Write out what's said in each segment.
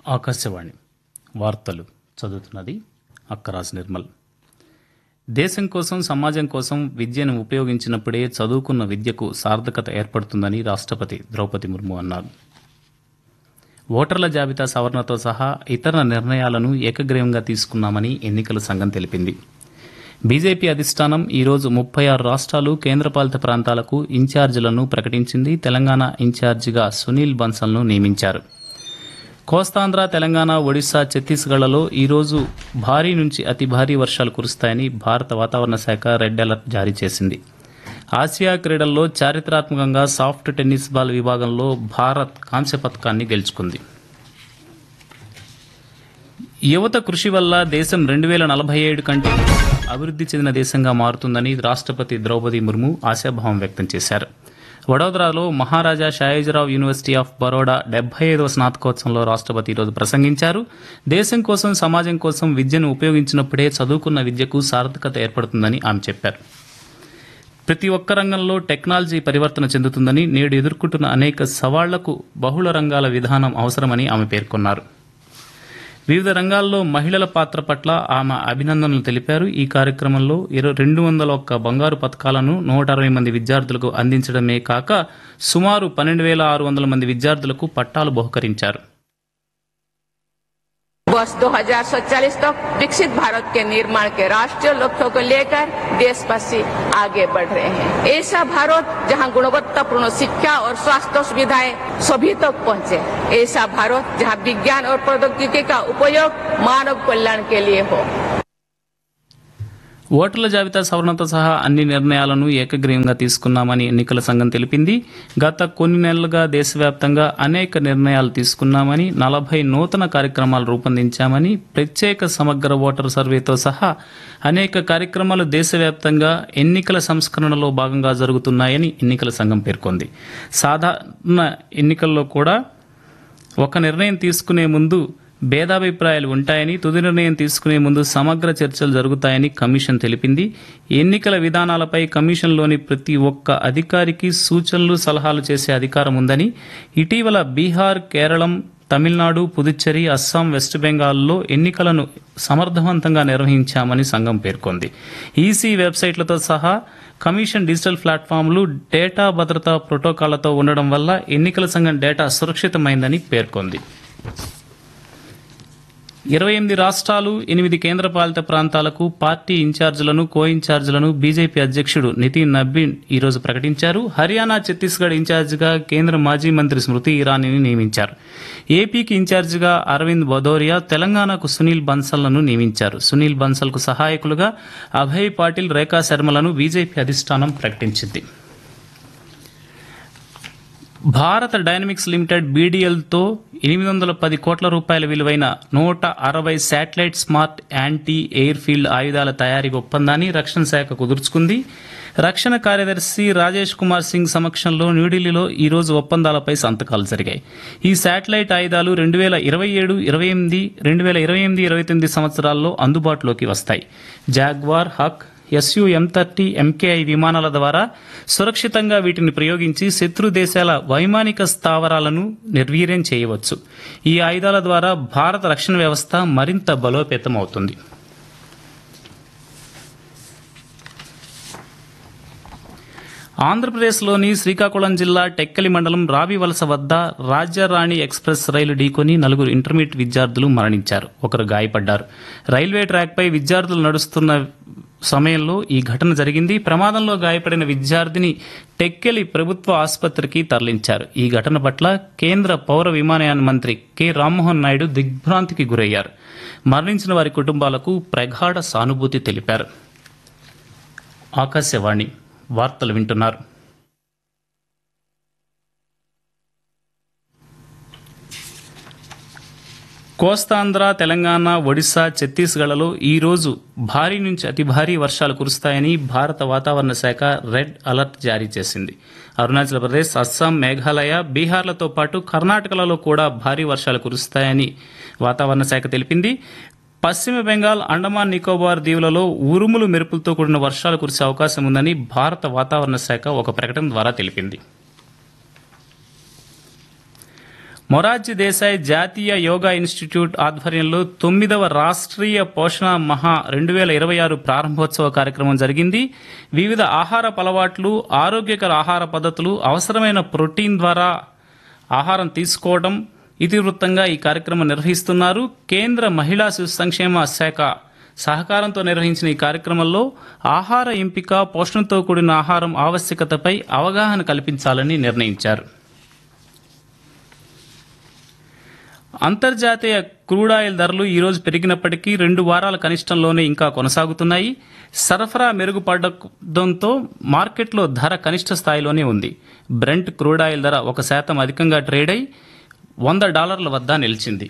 ఆకాశవాణి వార్తలు చదువుతున్నది అక్కరాజ్ నిర్మల్ దేశం కోసం సమాజం కోసం విద్యను ఉపయోగించినప్పుడే చదువుకున్న విద్యకు సార్థకత ఏర్పడుతుందని రాష్ట్రపతి ద్రౌపది ముర్ము అన్నారు ఓటర్ల జాబితా సవరణతో సహా ఇతర నిర్ణయాలను ఏకగ్రీవంగా తీసుకున్నామని ఎన్నికల సంఘం తెలిపింది బీజేపీ అధిష్టానం ఈరోజు ముప్పై ఆరు రాష్ట్రాలు కేంద్రపాలిత ప్రాంతాలకు ఇన్ఛార్జీలను ప్రకటించింది తెలంగాణ ఇన్ఛార్జిగా సునీల్ బన్సల్ను నియమించారు కోస్తాంధ్ర తెలంగాణ ఒడిశా ఛత్తీస్గఢ్లలో ఈరోజు భారీ నుంచి అతి భారీ వర్షాలు కురుస్తాయని భారత వాతావరణ శాఖ రెడ్ అలర్ట్ జారీ చేసింది ఆసియా క్రీడల్లో చారిత్రాత్మకంగా సాఫ్ట్ టెన్నిస్ బాల్ విభాగంలో భారత్ కాంస్య పథకాన్ని గెలుచుకుంది యువత కృషి వల్ల దేశం రెండు వేల నలభై ఏడు కంటే అభివృద్ధి చెందిన దేశంగా మారుతుందని రాష్ట్రపతి ద్రౌపది ముర్ము ఆశాభావం వ్యక్తం చేశారు వడోదరాలో మహారాజా షాయిజరావు యూనివర్సిటీ ఆఫ్ బరోడా డెబ్బై ఐదవ స్నాతకోత్సవంలో రాష్ట్రపతి ఈరోజు ప్రసంగించారు దేశం కోసం సమాజం కోసం విద్యను ఉపయోగించినప్పుడే చదువుకున్న విద్యకు సార్థకత ఏర్పడుతుందని ఆమె చెప్పారు ప్రతి ఒక్క రంగంలో టెక్నాలజీ పరివర్తన చెందుతుందని నేడు ఎదుర్కొంటున్న అనేక సవాళ్లకు బహుళ రంగాల విధానం అవసరమని ఆమె పేర్కొన్నారు వివిధ రంగాల్లో మహిళల పాత్ర పట్ల ఆమె అభినందనలు తెలిపారు ఈ కార్యక్రమంలో ఇరవై రెండు వందల ఒక్క బంగారు పథకాలను నూట అరవై మంది విద్యార్థులకు అందించడమే కాక సుమారు పన్నెండు వేల ఆరు వందల మంది విద్యార్థులకు పట్టాలు బహుకరించారు वर्ष 2047 तक विकसित भारत के निर्माण के राष्ट्रीय लक्ष्यों को लेकर देशवासी आगे बढ़ रहे हैं ऐसा भारत जहां गुणवत्तापूर्ण शिक्षा और स्वास्थ्य सुविधाएं सभी तक पहुंचे ऐसा भारत जहां विज्ञान और प्रौद्योगिकी का उपयोग मानव कल्याण के लिए हो ఓటర్ల జాబితా సవరణతో సహా అన్ని నిర్ణయాలను ఏకగ్రీవంగా తీసుకున్నామని ఎన్నికల సంఘం తెలిపింది గత కొన్ని నెలలుగా దేశవ్యాప్తంగా అనేక నిర్ణయాలు తీసుకున్నామని నలభై నూతన కార్యక్రమాలు రూపొందించామని ప్రత్యేక సమగ్ర ఓటర్ సర్వేతో సహా అనేక కార్యక్రమాలు దేశవ్యాప్తంగా ఎన్నికల సంస్కరణలో భాగంగా జరుగుతున్నాయని ఎన్నికల సంఘం పేర్కొంది సాధారణ ఎన్నికల్లో కూడా ఒక నిర్ణయం తీసుకునే ముందు భేదాభిప్రాయాలు ఉంటాయని తుది నిర్ణయం తీసుకునే ముందు సమగ్ర చర్చలు జరుగుతాయని కమిషన్ తెలిపింది ఎన్నికల విధానాలపై కమిషన్లోని ప్రతి ఒక్క అధికారికి సూచనలు సలహాలు చేసే అధికారం ఉందని ఇటీవల బీహార్ కేరళం తమిళనాడు పుదుచ్చేరి అస్సాం వెస్ట్ బెంగాల్లో ఎన్నికలను సమర్థవంతంగా నిర్వహించామని సంఘం పేర్కొంది ఈసీ వెబ్సైట్లతో సహా కమిషన్ డిజిటల్ ప్లాట్ఫామ్లు డేటా భద్రతా ప్రోటోకాళ్లతో ఉండడం వల్ల ఎన్నికల సంఘం డేటా సురక్షితమైందని పేర్కొంది ఇరవై ఎనిమిది రాష్ట్రాలు ఎనిమిది కేంద్రపాలిత ప్రాంతాలకు పార్టీ ఇన్ఛార్జీలను కో ఇన్ఛార్జీలను బీజేపీ అధ్యక్షుడు నితిన్ నబ్బీన్ ఈరోజు ప్రకటించారు హర్యానా ఛత్తీస్గఢ్ ఇన్ఛార్జిగా కేంద్ర మాజీ మంత్రి స్మృతి ఇరానీని నియమించారు ఏపీకి ఇన్ఛార్జిగా అరవింద్ భదౌరియా తెలంగాణకు సునీల్ బన్సల్ను నియమించారు సునీల్ బన్సల్కు సహాయకులుగా అభయ్ పాటిల్ రేఖా శర్మలను బీజేపీ అధిష్టానం ప్రకటించింది భారత డైనమిక్స్ లిమిటెడ్ బీడీఎల్తో ఎనిమిది వందల పది కోట్ల రూపాయల విలువైన నూట అరవై satellite smart anti airfield ఆయుధాల తయారీ ఒప్పందాన్ని రక్షణ శాఖ కుదుర్చుకుంది రక్షణ కార్యదర్శి రాజేష్ కుమార్ సింగ్ సమక్షంలో న్యూఢిల్లీలో ఈ రోజు ఒప్పందాలపై సంతకాలు జరిగాయి ఈ శాటిలైట్ ఆయుధాలు రెండు వేల ఇరవై ఏడు ఇరవై ఎనిమిది రెండు వేల ఇరవై ఎనిమిది ఇరవై తొమ్మిది సంవత్సరాల్లో అందుబాటులోకి వస్తాయి Jaguar Hawk S U M thirty M K I విమానాల ద్వారా సురక్షితంగా వీటిని ప్రయోగించి శత్రు దేశాల వైమానిక స్థావరాలను నిర్వీర్యం చేయవచ్చు ఈ ఆయుధాల ద్వారా భారత రక్షణ వ్యవస్థ మరింత బలోపేతమవుతుంది ఆంధ్రప్రదేశ్లోని శ్రీకాకుళం జిల్లా టెక్కలి మండలం రావివలస వద్ద రాజ్యరాణి ఎక్స్ప్రెస్ రైలు ఢీకొని నలుగురు ఇంటర్మీడియట్ విద్యార్థులు మరణించారు ఒకరు గాయపడ్డారు రైల్వే ట్రాక్పై విద్యార్థులు నడుస్తున్న సమయంలో ఈ ఘటన జరిగింది ప్రమాదంలో గాయపడిన విద్యార్థిని టెక్కెలి ప్రభుత్వ ఆసుపత్రికి తరలించారు ఈ ఘటన పట్ల కేంద్ర పౌర విమానయాన మంత్రి కె రామ్మోహన్ నాయుడు దిగ్భ్రాంతికి గురయ్యారు మరణించిన వారి కుటుంబాలకు ప్రగాఢ సానుభూతి తెలిపారు ఆకాశవాణి వార్తలు వింటున్నారు కోస్తాంధ్ర తెలంగాణ ఒడిశా ఛత్తీస్గఢ్లలో ఈ రోజు భారీ నుంచి అతి భారీ వర్షాలు కురుస్తాయని భారత వాతావరణ శాఖ రెడ్ అలర్ట్ జారీ చేసింది అరుణాచల్ ప్రదేశ్ అస్సాం మేఘాలయ బీహార్లతో పాటు కర్ణాటకలలో కూడా భారీ వర్షాలు కురుస్తాయని వాతావరణ శాఖ తెలిపింది పశ్చిమ బెంగాల్ అండమాన్ నికోబార్ దీవులలో ఉరుములు మెరుపులతో కూడిన వర్షాలు కురిసే అవకాశం ఉందని భారత వాతావరణ శాఖ ఒక ప్రకటన ద్వారా తెలిపింది మొరార్జీ దేశాయ్ జాతీయ యోగా ఇన్స్టిట్యూట్ ఆధ్వర్యంలో తొమ్మిదవ రాష్ట్రీయ పోషణ మహా రెండు వేల ఇరవై ఆరు ప్రారంభోత్సవ కార్యక్రమం జరిగింది వివిధ ఆహార అలవాట్లు ఆరోగ్యకర ఆహార పద్ధతులు అవసరమైన ప్రోటీన్ ద్వారా ఆహారం తీసుకోవడం ఇతివృత్తంగా ఈ కార్యక్రమం నిర్వహిస్తున్నారు కేంద్ర మహిళా శిశు సంక్షేమ శాఖ సహకారంతో నిర్వహించిన ఈ కార్యక్రమంలో ఆహార ఎంపిక పోషణతో కూడిన ఆహారం ఆవశ్యకతపై అవగాహన కల్పించాలని నిర్ణయించారు అంతర్జాతీయ క్రూడాయిల్ ధరలు ఈ రోజు పెరిగినప్పటికీ రెండు వారాల కనిష్టంలోనే ఇంకా కొనసాగుతున్నాయి సరఫరా మెరుగుపడడంతో మార్కెట్లో ధర కనిష్ట స్థాయిలోనే ఉంది బ్రెంట్ క్రూడాయిల్ ధర ఒక శాతం అధికంగా ట్రేడ్ అయి వంద డాలర్ల వద్ద నిలిచింది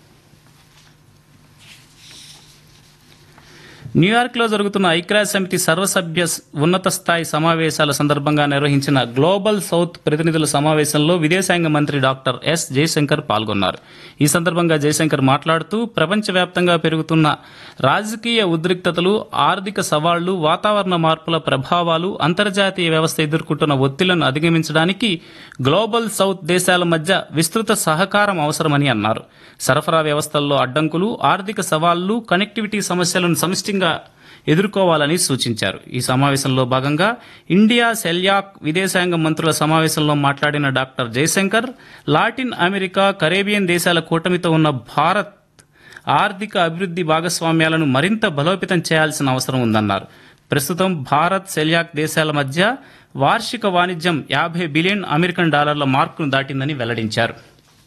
న్యూయార్క్లో జరుగుతున్న ఐక్యరాజ్య సమితి సర్వసభ్య స్- ఉన్నత స్థాయి సమావేశాల సందర్భంగా నిర్వహించిన గ్లోబల్ సౌత్ ప్రతినిధుల సమావేశంలో విదేశాంగ మంత్రి డాక్టర్ ఎస్ జయశంకర్ పాల్గొన్నారు ఈ సందర్భంగా జయశంకర్ మాట్లాడుతూ ప్రపంచవ్యాప్తంగా పెరుగుతున్న రాజకీయ ఉద్రిక్తతలు ఆర్థిక సవాళ్లు వాతావరణ మార్పుల ప్రభావాలు అంతర్జాతీయ వ్యవస్థ ఎదుర్కొంటున్న ఒత్తిళ్లను అధిగమించడానికి గ్లోబల్ సౌత్ దేశాల మధ్య విస్తృత సహకారం అవసరమని అన్నారు సరఫరా వ్యవస్థల్లో అడ్డంకులు ఆర్థిక సవాళ్లు కనెక్టివిటీ సమస్యలను సమిష్టిగా ఎదుర్కోవాలని సూచించారు ఈ సమావేశంలో భాగంగా ఇండియా సెల్యాక్ విదేశాంగ మంత్రుల సమావేశంలో మాట్లాడిన doctor Jaishankar Latin America Caribbean దేశాల కూటమితో ఉన్న భారత్ ఆర్థిక అభివృద్ధి భాగస్వామ్యాలను మరింత బలోపేతం చేయాల్సిన అవసరం ఉందన్నారు ప్రస్తుతం భారత్ సెల్యాక్ దేశాల మధ్య వార్షిక వాణిజ్యం యాభై బిలియన్ అమెరికన్ డాలర్ల మార్కును దాటిందని వెల్లడించారు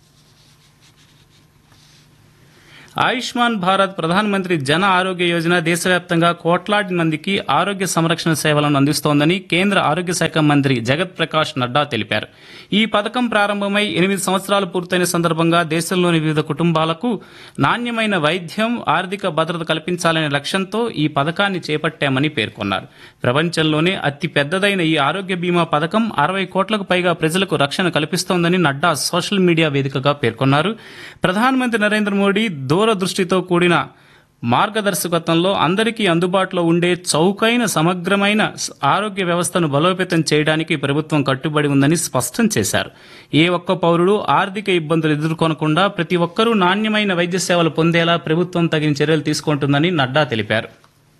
ఆయుష్మాన్ భారత్ ప్రధానమంత్రి జన ఆరోగ్య యోజన దేశవ్యాప్తంగా కోట్లాది మందికి ఆరోగ్య సంరక్షణ సేవలను అందిస్తోందని కేంద్ర ఆరోగ్య శాఖ మంత్రి జగత్ ప్రకాష్ నడ్డా తెలిపారు ఈ పథకం ప్రారంభమై ఎనిమిది సంవత్సరాలు పూర్తయిన సందర్భంగా దేశంలోని వివిధ కుటుంబాలకు నాణ్యమైన వైద్యం ఆర్థిక భద్రత కల్పించాలనే లక్ష్యంతో ఈ పథకాన్ని చేపట్టామని పేర్కొన్నారు ప్రపంచంలోనే అతి పెద్దదైన ఈ ఆరోగ్య బీమా పథకం అరవై కోట్లకు పైగా ప్రజలకు రక్షణ కల్పిస్తోందని నడ్డా సోషల్ మీడియా వేదికగా పేర్కొన్నారు ప్రధానమంత్రి నరేంద్ర మోడీ దూరదృష్టితో కూడిన మార్గదర్శకత్వంలో అందరికీ అందుబాటులో ఉండే చౌకైన సమగ్రమైన స- ఆరోగ్య వ్యవస్థను బలోపేతం చేయడానికి ప్రభుత్వం కట్టుబడి ఉందని స్పష్టం చేశారు ఏ ఒక్క పౌరుడు ఆర్థిక ఇబ్బందులు ఎదుర్కొనకుండా ప్రతి ఒక్కరూ నాణ్యమైన వైద్య సేవలు పొందేలా ప్రభుత్వం తగిన చర్యలు తీసుకుంటుందని నడ్డా తెలిపారు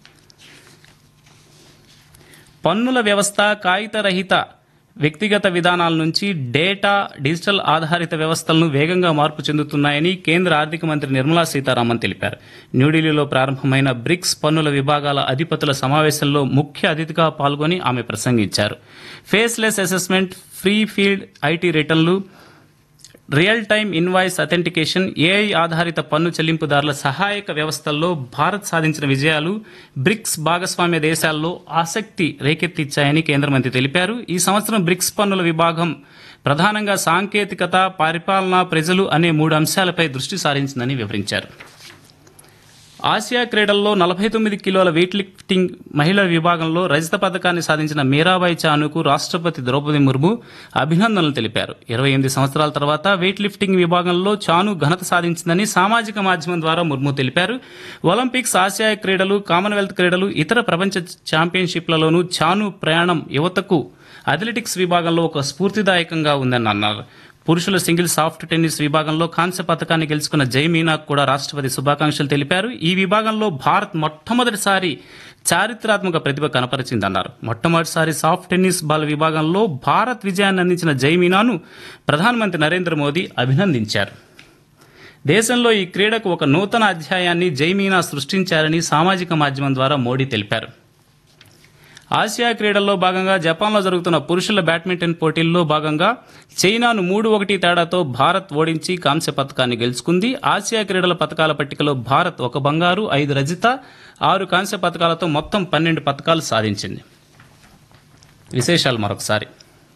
పన్నుల వ్యవస్థ కాగితరహిత వ్యక్తిగత విధానాల నుంచి డేటా డిజిటల్ ఆధారిత వ్యవస్థలను వేగంగా మార్పు చెందుతున్నాయని కేంద్ర ఆర్థిక మంత్రి నిర్మలా సీతారామన్ తెలిపారు న్యూఢిల్లీలో ప్రారంభమైన బ్రిక్స్ పన్నుల విభాగాల అధిపతుల సమావేశంలో ముఖ్య అతిథిగా పాల్గొని ఆమె ప్రసంగించారు faceless assessment prefilled IT రిటర్న్లు real time invoice authentication AI ఆధారిత పన్ను చెల్లింపుదారుల సహాయక వ్యవస్థల్లో భారత్ సాధించిన విజయాలు బ్రిక్స్ భాగస్వామ్య దేశాల్లో ఆసక్తి రేకెత్తిచ్చాయని కేంద్ర మంత్రి తెలిపారు ఈ సంవత్సరం బ్రిక్స్ పన్నుల విభాగం ప్రధానంగా సాంకేతికత పరిపాలన ప్రజలు అనే మూడు అంశాలపై దృష్టి సారించిందని వివరించారు ఆసియా క్రీడల్లో నలభై తొమ్మిది కిలోల వెయిట్ లిఫ్టింగ్ మహిళల విభాగంలో రజత పథకాన్ని సాధించిన మీరాబాయి చానుకు రాష్ట్రపతి ద్రౌపది ముర్ము అభినందనలు తెలిపారు ఇరవై ఎనిమిది సంవత్సరాల తర్వాత వెయిట్ లిఫ్టింగ్ విభాగంలో చాను ఘనత సాధించిందని సామాజిక మాధ్యమం ద్వారా ముర్ము తెలిపారు ఒలింపిక్స్ ఆసియా క్రీడలు కామన్వెల్త్ క్రీడలు ఇతర ప్రపంచ ఛాంపియన్షిప్లలోనూ చాను ప్రయాణం యువతకు అథ్లెటిక్స్ విభాగంలో ఒక స్ఫూర్తిదాయకంగా ఉందని అన్నారు పురుషుల సింగిల్ సాఫ్ట్ టెన్నిస్ విభాగంలో కాంస్య పథకాన్ని గెలుచుకున్న జై మీనాకు కూడా రాష్ట్రపతి శుభాకాంక్షలు తెలిపారు ఈ విభాగంలో భారత్ మొట్టమొదటిసారి చారిత్రాత్మక ప్రతిభ కనపరిచిందన్నారు మొట్టమొదటిసారి సాఫ్ట్ టెన్నిస్ బాల్ విభాగంలో భారత్ విజయాన్ని అందించిన జై మీనాను ప్రధానమంత్రి నరేంద్ర మోదీ అభినందించారు దేశంలో ఈ క్రీడకు ఒక నూతన అధ్యాయాన్ని జైమీనా సృష్టించారని సామాజిక మాధ్యమం ద్వారా మోడీ తెలిపారు ఆసియా క్రీడల్లో భాగంగా జపాన్లో జరుగుతున్న పురుషుల బ్యాడ్మింటన్ పోటీల్లో భాగంగా చైనాను మూడు ఒకటి తేడాతో భారత్ ఓడించి కాంస్య పథకాన్ని గెలుచుకుంది ఆసియా క్రీడల పథకాల పట్టికలో భారత్ ఒక బంగారు ఐదు రజిత ఆరు కాంస్య పథకాలతో మొత్తం పన్నెండు పథకాలు సాధించింది విశేషాలు మరొకసారి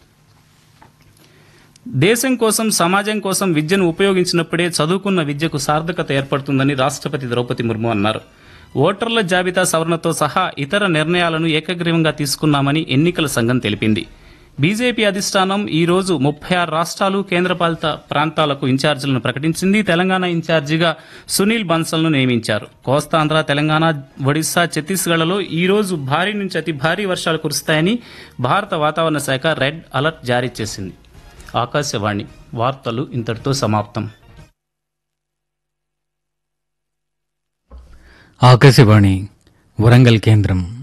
దేశం కోసం సమాజం కోసం విద్యను ఉపయోగించినప్పుడే చదువుకున్న విద్యకు సార్థకత ఏర్పడుతుందని రాష్ట్రపతి ద్రౌపది ముర్ము అన్నారు ఓటర్ల జాబితా సవరణతో సహా ఇతర నిర్ణయాలను ఏకగ్రీవంగా తీసుకున్నామని ఎన్నికల సంఘం తెలిపింది బీజేపీ అధిష్టానం ఈ రోజు ముప్పై ఆరు రాష్ట్రాలు కేంద్రపాలిత ప్రాంతాలకు ఇన్ఛార్జీలను ప్రకటించింది తెలంగాణ ఇన్ఛార్జిగా సునీల్ బన్సల్ను నియమించారు కోస్తాంధ్ర తెలంగాణ ఒడిశా ఛత్తీస్గఢ్లలో ఈ రోజు భారీ నుంచి అతి భారీ వర్షాలు కురుస్తాయని భారత వాతావరణ శాఖ రెడ్ అలర్ట్ జారీ చేసింది ఆకాశవాణి వార్తలు ఇంతటితో సమాప్తం ఆకాశవాణి వరంగల్ కేంద్రం